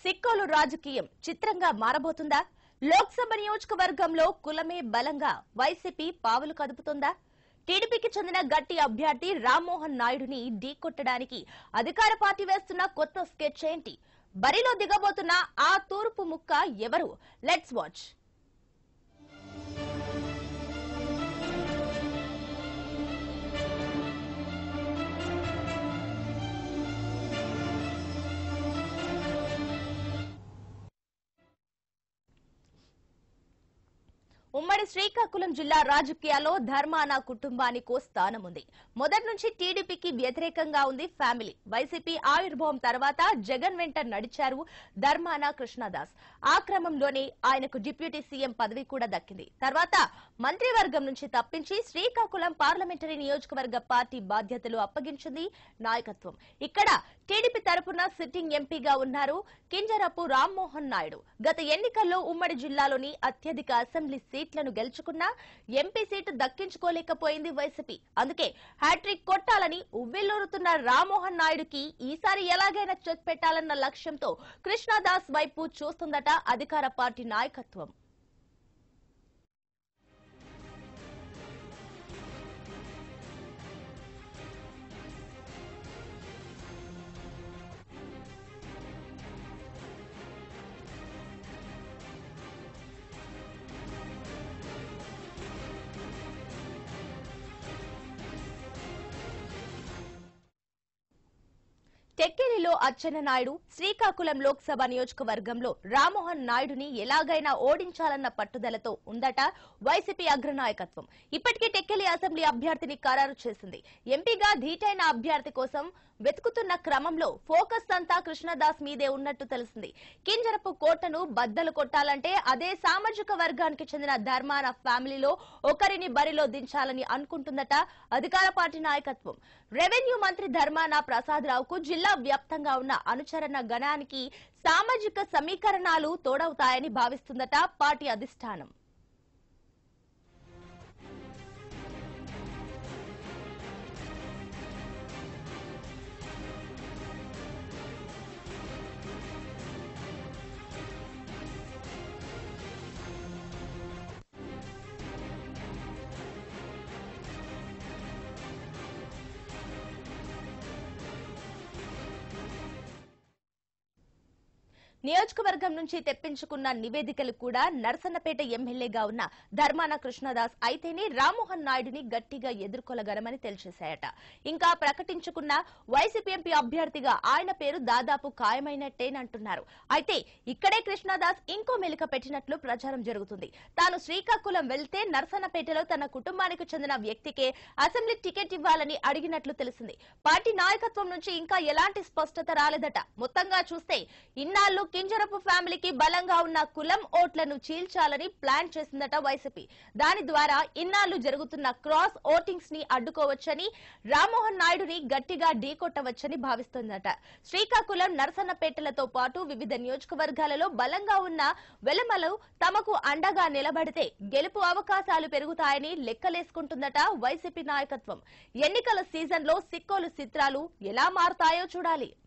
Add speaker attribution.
Speaker 1: సిక్కోలు రాజకీయం చిత్రంగా మారబోతుందా లోక్సభ నియోజకవర్గంలో కులమే బలంగా వైసీపీ పావులు కదుపుతుందా టీడీపీకి చెందిన గట్టి అభ్యర్థి రామ్మోహన్ నాయుడుని ఢీకొట్టడానికి అధికార పార్టీ వేస్తున్న కొత్త స్కెచ్ ఏంటి బరిలో దిగబోతున్న ఆ తూర్పు ముక్క ఎవరు లెట్స్ వాచ్ ఉమ్మడి శ్రీకాకుళం జిల్లా రాజకీయాల్లో ధర్మాన కుటుంబానికి ఓ స్థానం ఉంది మొదటి నుంచి టీడీపీకి వ్యతిరేకంగా ఉంది ఫ్యామిలీ వైసీపీ ఆవిర్భావం తర్వాత జగన్ వెంట నడిచారు ధర్మాన కృష్ణదాస్ ఆ క్రమంలోనే ఆయనకు డిప్యూటీ సీఎం పదవి కూడా దక్కింది తర్వాత మంత్రివర్గం నుంచి తప్పించి శ్రీకాకుళం పార్లమెంటరీ నియోజకవర్గ పార్టీ బాధ్యతలు అప్పగించింది నాయకత్వం ఇక్కడ టీడీపీ తరపున సిట్టింగ్ ఎంపీగా ఉన్నారు కింజరపు రామ్మోహన్ నాయుడు గత ఎన్నికల్లో ఉమ్మడి జిల్లాలోని అత్యధిక అసెంబ్లీ సీట్లను గెలుచుకున్నా ఎంపీ సీటు దక్కించుకోలేకపోయింది వైసీపీ అందుకే హ్యాట్రిక్ కొట్టాలని ఉవ్విల్లూరుతున్న రామ్మోహన్ నాయుడుకి ఈసారి ఎలాగైనా చెక్ పెట్టాలన్న లక్ష్యంతో కృష్ణదాస్ వైపు చూస్తుందట అధికార పార్టీ నాయకత్వం టెక్కిలిలో అచ్చెన్నాయుడు శ్రీకాకుళం లోక్సభ నియోజకవర్గంలో రామ్మోహన్ నాయుడుని ఎలాగైనా ఓడించాలన్న పట్టుదలతో ఉందట వైసీపీ అగ్రనాయకత్వం ఇప్పటికే టెక్కిలి అసెంబ్లీ అభ్యర్థిని ఖరారు చేసింది ఎంపీగా ధీటైన అభ్యర్థి కోసం వెతుకుతున్న క్రమంలో ఫోకస్ అంతా కృష్ణదాస్ మీదే ఉన్నట్టు తెలిసింది కింజరపు కోటను బద్దలు కొట్టాలంటే అదే సామాజిక వర్గానికి చెందిన ధర్మాన ఫ్యామిలీలో ఒకరిని బరిలో దించాలని అనుకుంటుందట అధికార పార్టీ నాయకత్వం రెవెన్యూ మంత్రి ధర్మాన ప్రసాద్ రావుకు జిల్లా వ్యాప్తంగా ఉన్న అనుచరణ గణానికి సామాజిక సమీకరణాలు తోడవుతాయని భావిస్తుందట పార్టీ అధిష్టానం నియోజకవర్గం నుంచి తెప్పించుకున్న నివేదికలు కూడా నర్సన్నపేట ఎమ్మెల్యేగా ఉన్న ధర్మాన కృష్ణదాస్ అయితేనే రామ్మోహన్ నాయుడుని గట్టిగా ఎదుర్కొలగలమని తెలిచేశాయట ఇంకా ప్రకటించుకున్న వైసీపీ ఎంపీ అభ్యర్థిగా ఆయన పేరు దాదాపు ఖాయమైనట్టేనంటున్నారు అయితే ఇక్కడే కృష్ణదాస్ ఇంకో మెలిక పెట్టినట్లు ప్రచారం జరుగుతుంది తాను శ్రీకాకుళం వెళ్తే నర్సన్నపేటలో తన కుటుంబానికి చెందిన వ్యక్తికే అసెంబ్లీ టికెట్ ఇవ్వాలని అడిగినట్లు తెలిసింది పార్టీ నాయకత్వం నుంచి ఇంకా ఎలాంటి స్పష్టత రాలేదట మొత్తంగా చూస్తే ఇన్నాళ్లు కింజరపు ఫ్యామిలీకి బలంగా ఉన్న కులం ఓట్లను చీల్చాలని ప్లాన్ చేసిందట వైసీపీ దాని ద్వారా ఇన్నాళ్లు జరుగుతున్న క్రాస్ ఓటింగ్స్ ని అడ్డుకోవచ్చని రామ్మోహన్ నాయుడుని గట్టిగా ఢీకొట్టవచ్చని భావిస్తోందట శ్రీకాకుళం నరసన్నపేటలతో పాటు వివిధ నియోజకవర్గాలలో బలంగా ఉన్న వెలమలు తమకు అండగా నిలబడితే గెలుపు అవకాశాలు పెరుగుతాయని లెక్కలేసుకుంటుందట వైసీపీ నాయకత్వం ఎన్నికల సీజన్లో సిక్కోలు చిత్రాలు ఎలా మారుతాయో చూడాలి